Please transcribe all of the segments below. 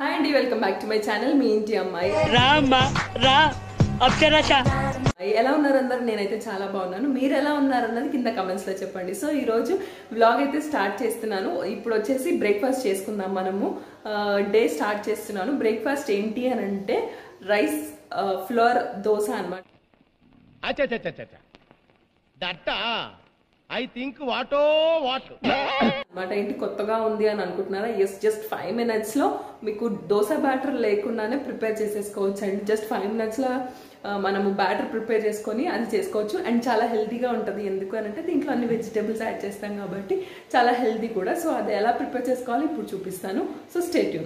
Hi అండి welcome back to my channel మీ ఇంటి అమ్మాయి రా అమ్మా రా అప్సరస ఎలా ఉన్నారు అందరు నేనైతే చాలా బాగున్నాను మీరు ఎలా ఉన్నారు అన్నది కింద కమెంట్స్ లో చెప్పండి సో ఈ రోజు వ్లాగ్ అయితే స్టార్ట్ చేస్తున్నాను ఇప్పుడు వచ్చేసి బ్రేక్ఫాస్ట్ చేసుకుందాం మనము డే స్టార్ట్ చేస్తున్నాను బ్రేక్ఫాస్ట్ ఏంటి అని అంటే రైస్ ఫ్లోర్ దోశ అనమాట అచ్చచ్చచ్చచ్చ దట్ట ఐ థింక్ వాటో వాట్ అనమాట ఏంటి కొత్తగా ఉంది అని అనుకుంటున్నారా ఎస్ జస్ట్ ఫైవ్ మినిట్స్ లో మీకు దోశ బ్యాటర్ లేకుండానే ప్రిపేర్ చేసేసుకోవచ్చు అండి జస్ట్ ఫైవ్ మినిట్స్ లో ఆ, మనము బ్యాటర్ ప్రిపేర్ చేసుకొని అది చేసుకోవచ్చు అండ్ చాలా హెల్తీగా ఉంటుంది ఎందుకు అని అంటే దీంట్లో అన్ని వెజిటేబుల్స్ యాడ్ చేస్తాం కాబట్టి చాలా హెల్తీ కూడా సో అది ఎలా ప్రిపేర్ చేసుకోవాలో ఇప్పుడు చూపిస్తాను సో స్టేట్యూన్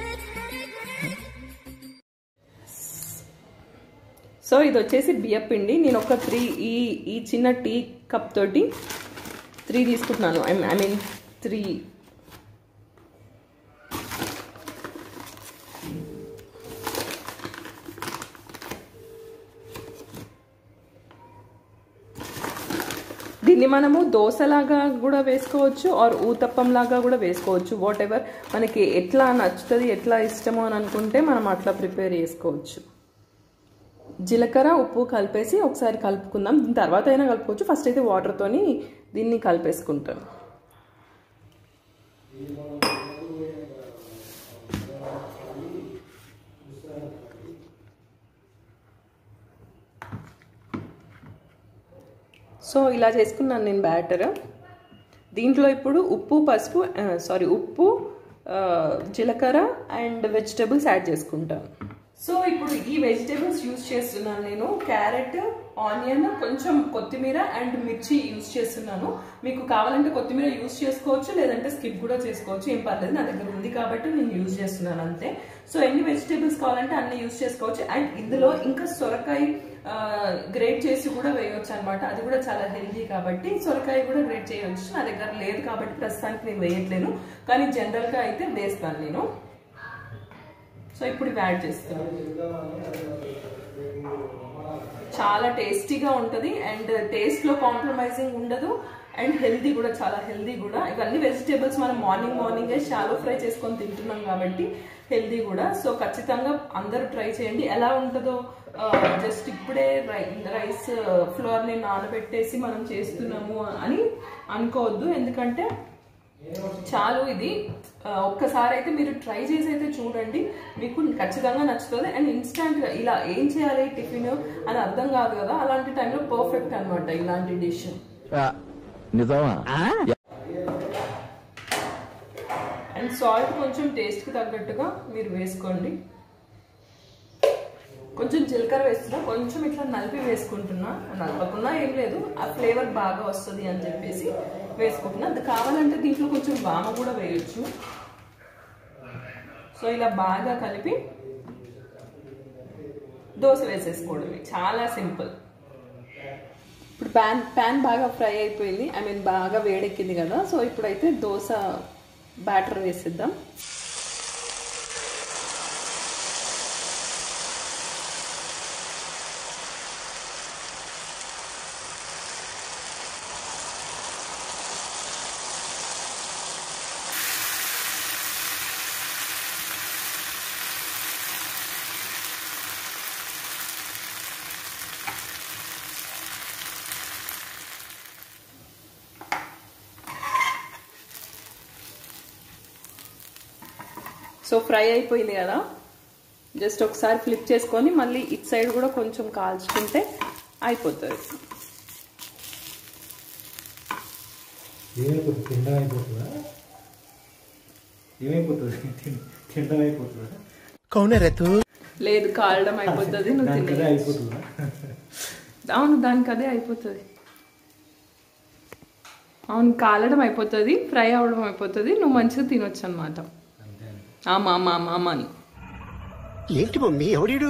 సో ఇది వచ్చేసి బియ్యం పిండి నేను ఒక త్రీ ఈ ఈ చిన్న టీ కప్ తోటి త్రీ తీసుకుంటున్నాను ఐ ఐ మీన్ త్రీ దీన్ని మనము దోశలాగా కూడా వేసుకోవచ్చు ఆర్ ఊతప్పం లాగా కూడా వేసుకోవచ్చు వాట్ ఎవర్ మనకి ఎట్లా నచ్చుతుంది ఎట్లా ఇష్టమో అని అనుకుంటే మనం అట్లా ప్రిపేర్ చేసుకోవచ్చు జీలకర్ర ఉప్పు కలిపేసి ఒకసారి కలుపుకుందాం దీని తర్వాత అయినా కలుపుకోవచ్చు ఫస్ట్ అయితే వాటర్తోని దీన్ని కలిపేసుకుంటాను సో ఇలా చేసుకున్నాను నేను బ్యాటర్ దీంట్లో ఇప్పుడు ఉప్పు పసుపు సారీ ఉప్పు ఆ, జీలకర్ర అండ్ వెజిటేబుల్స్ యాడ్ చేసుకుంటాను సో ఇప్పుడు ఈ వెజిటేబుల్స్ యూస్ చేస్తున్నాను నేను క్యారెట్ ఆనియన్ కొంచెం కొత్తిమీర అండ్ మిర్చి యూస్ చేస్తున్నాను మీకు కావాలంటే కొత్తిమీర యూస్ చేసుకోవచ్చు లేదంటే స్కిప్ కూడా చేసుకోవచ్చు ఏం పర్లేదు నా దగ్గర ఉంది కాబట్టి నేను యూజ్ చేస్తున్నాను అంతే సో ఎన్ని వెజిటేబుల్స్ కావాలంటే అన్ని యూస్ చేసుకోవచ్చు అండ్ ఇందులో ఇంకా సొరకాయ గ్రేట్ చేసి కూడా వేయవచ్చు అనమాట అది కూడా చాలా హెల్దీ కాబట్టి సొరకాయ కూడా గ్రేట్ చేయవచ్చు నా దగ్గర లేదు కాబట్టి ప్రస్తుతానికి నేను వేయట్లేను కానీ జనరల్గా అయితే వేస్తాను నేను సో ఇప్పుడు ఇవి యాడ్ చేస్తాను చాలా టేస్టీగా ఉంటుంది అండ్ టేస్ట్లో కాంప్రమైజింగ్ ఉండదు అండ్ హెల్దీ కూడా చాలా హెల్దీ కూడా ఇవన్నీ వెజిటేబుల్స్ మనం మార్నింగ్ మార్నింగే షాలో ఫ్రై చేసుకొని తింటున్నాం కాబట్టి హెల్దీ కూడా సో ఖచ్చితంగా అందరూ ట్రై చేయండి ఎలా ఉంటుందో జస్ట్ ఇప్పుడే రై రైస్ ఫ్లోర్ని నానబెట్టేసి మనం చేస్తున్నాము అని అనుకోవద్దు ఎందుకంటే చాలు ఇది ఆ, ఒక్కసారి అయితే మీరు ట్రై చేసి అయితే చూడండి మీకు ఖచ్చితంగా నచ్చుతుంది అండ్ ఇన్స్టాంట్ గా ఇలా ఏం చేయాలి టిఫిన్ అని అర్థం కాదు కదా అలాంటి టైంలో పర్ఫెక్ట్ అన్నమాట ఇలాంటి డిష్ నిజమా అండ్ సాల్ట్ కొంచెం టేస్ట్కి తగ్గట్టుగా మీరు వేసుకోండి కొంచెం జీలకర్ర వేస్తున్నా కొంచెం ఇట్లా నలిపి వేసుకుంటున్నా నలపకుండా ఏం లేదు ఆ ఫ్లేవర్ బాగా వస్తుంది అని చెప్పేసి వేసుకుంటున్నా అది కావాలంటే దీంట్లో కొంచెం వామ కూడా వేయొచ్చు సో ఇలా బాగా కలిపి దోశ వేసేసుకోవడమే చాలా సింపుల్ ఇప్పుడు ప్యాన్ ప్యాన్ బాగా ఫ్రై అయిపోయింది ఐ మీన్ బాగా వేడెక్కింది కదా సో ఇప్పుడైతే దోశ బ్యాటర్ వేసేద్దాం సో ఫ్రై అయిపోయింది కదా జస్ట్ ఒకసారి ఫ్లిప్ చేసుకొని మళ్ళీ ఇటు సైడ్ కూడా కొంచెం కాల్చుకుంటే అయిపోతుంది ఏమైపోతుంది తినడం అయిపోతుందా ఏమైపోతుంది తిన- తినడం అయిపోతుందా లేదు కాలడం అయిపోతుంది నువ్వు దానికి అదే తినే అయిపోతుందా అవును దానికి అదే అయిపోతుంది అవును కాలడం అయిపోతుంది ఫ్రై అవడం అయిపోతుంది నువ్వు మంచిగా తినొచ్చు అనమాట అంతే అంతే ఆమా ఆమా ఆమా ఆమా అని ఏంటి మమ్మీ ఎవడీడు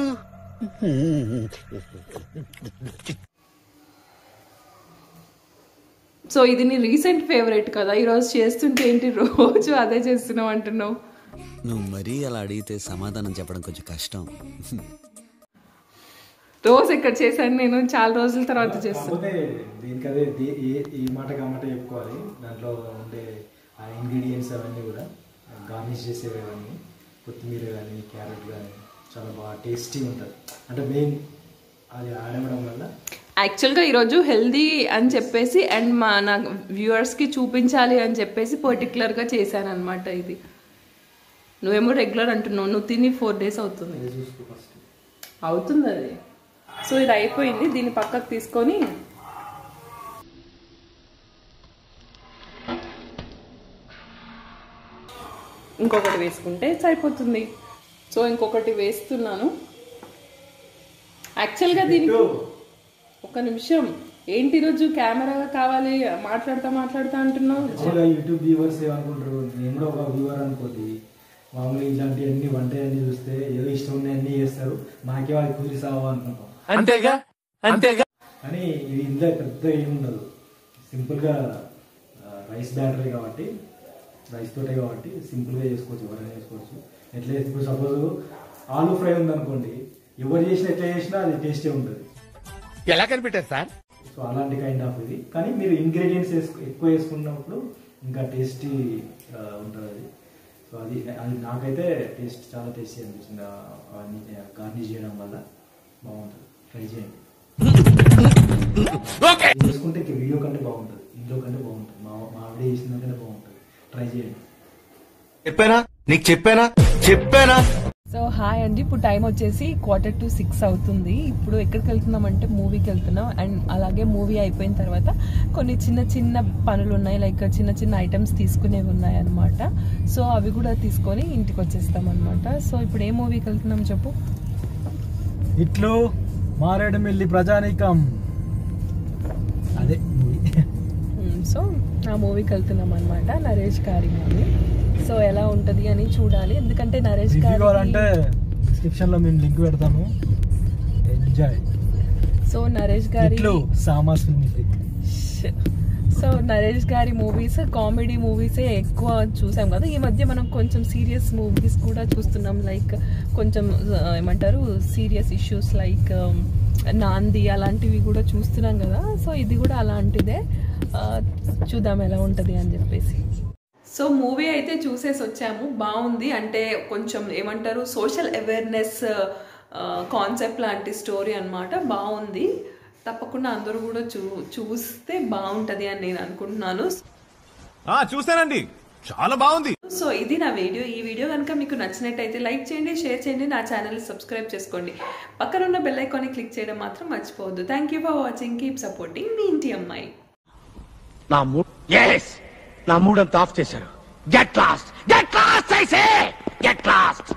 సో ఇది నీ రీసెంట్ ఫేవరెట్ కదా ఈరోజు చేస్తుంటే ఏంటి రోజు అదే చేస్తున్నావు అంటున్నావు నువ్వు మరీ అలా అడిగితే సమాధానం చెప్పడం కొంచెం కష్టం రోజు ఇక్కడ చేశాను నేను చాలా రోజుల తర్వాత చేస్తాను కాకపోతే దీనికి అదే దీ- ఏ- ఈ మాట కమ్మట చెప్పుకోవాలి దాంట్లో ఉండే ఆ ఇంగ్రీడియంట్స్ అవన్నీ కూడా గార్నిష్ చేసేవి అవన్నీ కొత్తిమీర కానీ క్యారెట్ కానీ చాలా బాగా టేస్టీ ఉంటుంది అంటే మెయిన్ అది ఆడవడం వల్ల యాక్చువల్గా ఈరోజు హెల్దీ అని చెప్పేసి అండ్ మా నా వ్యూవర్స్కి చూపించాలి అని చెప్పేసి పర్టికులర్గా చేశాను అనమాట ఇది నువ్వేమో రెగ్యులర్ అంటున్నావు నువ్వు తిని ఫోర్ డేస్ అవుతుంది అది చూసుకో ఫస్ట్ అవుతుంది అది సో ఇది అయిపోయింది దీన్ని పక్కకు తీసుకొని ఇంకొకటి వేసుకుంటే సరిపోతుంది సో ఇంకొకటి వేస్తున్నాను యాక్చువల్గా దీనికి ఒక నిమిషం ఏంటి ఈరోజు కెమెరా కావాలి మాట్లాడతా మాట్లాడతా అంటున్నావు మామూలుగా యూట్యూబ్ వ్యూవర్స్ ఏమనుకుంటారు నేను కూడా ఒక వ్యూవర్ అనుకోటి మామూలుగా ఇలాంటి అన్ని వంట అన్ని చూస్తే ఏదో ఇష్టం ఉన్నాయి అన్ని చేస్తారు మాకే వాళ్ళు కుదిరి సావా అనుకుంటాం అంతేగా అంతేగా కానీ ఇది ఇందులో పెద్దగా ఏముండదు సింపుల్గా రైస్ బ్యాటరీ కాబట్టి రైస్ తోటే కాబట్టి సింపుల్గా చేసుకోవచ్చు ఎవరైనా చేసుకోవచ్చు ఎట్లా చేసి- ఇప్పుడు సపోజ్ ఆలూ ఫ్రై ఉందనుకోండి ఎవరు చేసినా ఎట్లా చేసినా అది టేస్టే ఉంటుంది ఎలా కనిపెట్టారు సార్ సో అలాంటి కైండ్ ఆఫ్ ఇది కానీ మీరు ఇంగ్రీడియంట్స్ ఎక్కువ వేసుకున్నప్పుడు ఇంకా టేస్టీ ఉంటుంది అది సో అది అది నాకైతే టేస్ట్ చాలా టేస్టీ అనిపించింది ఆ- అవన్నీ గార్నిష్ చేయడం వల్ల బాగుంటుంది ట్రై చేయండి ఇది చేసుకుంటే ఇంక వీడియో కంటే బాగుంటుంది ఇంట్లో కంటే బాగుంటుంది మా మా ఆవిడ చేసిన కంటే బాగుంటుంది ట్రై చేయండి చెప్పానా నీకు చెప్పానా చెప్పానా సో హాయ్ అండి ఇప్పుడు టైం వచ్చేసి క్వార్టర్ టు సిక్స్ అవుతుంది ఇప్పుడు ఎక్కడికి వెళ్తున్నాం అంటే మూవీకి వెళ్తున్నాం అండ్ అలాగే మూవీ అయిపోయిన తర్వాత కొన్ని చిన్న చిన్న పనులు ఉన్నాయి లైక్ చిన్న చిన్న ఐటమ్స్ తీసుకునేవి ఉన్నాయి అనమాట సో అవి కూడా తీసుకొని ఇంటికి వచ్చేస్తాం అనమాట సో ఇప్పుడు ఏ మూవీకి వెళ్తున్నాం చెప్పు ఇట్లు మారేడుమిల్లి ప్రజానీకం అదే మూవీ మ్మ్. సో ఆ మూవీకి వెళ్తున్నాం అనమాట నరేష్ గారి మూవీ సో ఎలా ఉంటది అని చూడాలి ఎందుకంటే నరేష్ రివ్యూ గారి కావాలంటే డిస్క్రిప్షన్ లో మేము లింక్ పెడతాము ఎంజాయ్ సో నరేష్ గారి ఇట్లు సామాస్ మ్యూజిక్ సో నరేష్ గారి మూవీస్ కామెడీ మూవీసే ఎక్కువ చూసాం కదా ఈ మధ్య మనం కొంచెం సీరియస్ మూవీస్ కూడా చూస్తున్నాం లైక్ కొంచెం ఆ, ఏమంటారు సీరియస్ ఇష్యూస్ లైక్ నాంది అలాంటివి కూడా చూస్తున్నాం కదా సో ఇది కూడా అలాంటిదే ఆ, చూద్దాం ఎలా ఉంటుంది అని చెప్పేసి సో మూవీ అయితే చూసేసి వచ్చాము బాగుంది అంటే కొంచెం ఏమంటారు సోషల్ అవేర్నెస్ కాన్సెప్ట్ లాంటి స్టోరీ అన్నమాట బాగుంది తప్పకుండా అందరూ కూడా చూ చూస్తే బాగుంటుంది అని నేను అనుకుంటున్నాను చూసానండి చాలా బాగుంది సో ఇది నా వీడియో ఈ వీడియో కనుక మీకు నచ్చినట్టయితే లైక్ చేయండి షేర్ చేయండి నా ఛానల్ సబ్స్క్రైబ్ చేసుకోండి పక్కన ఉన్న బెల్ ఐకాన్ని క్లిక్ చేయడం మాత్రం మర్చిపోవద్దు thank you for watching keep supporting మీ ఇంటి అమ్మాయి నా మూడ్ ఎస్ నా మూడ్ అంతా ఆఫ్ చేశారు get lost get lost I say get last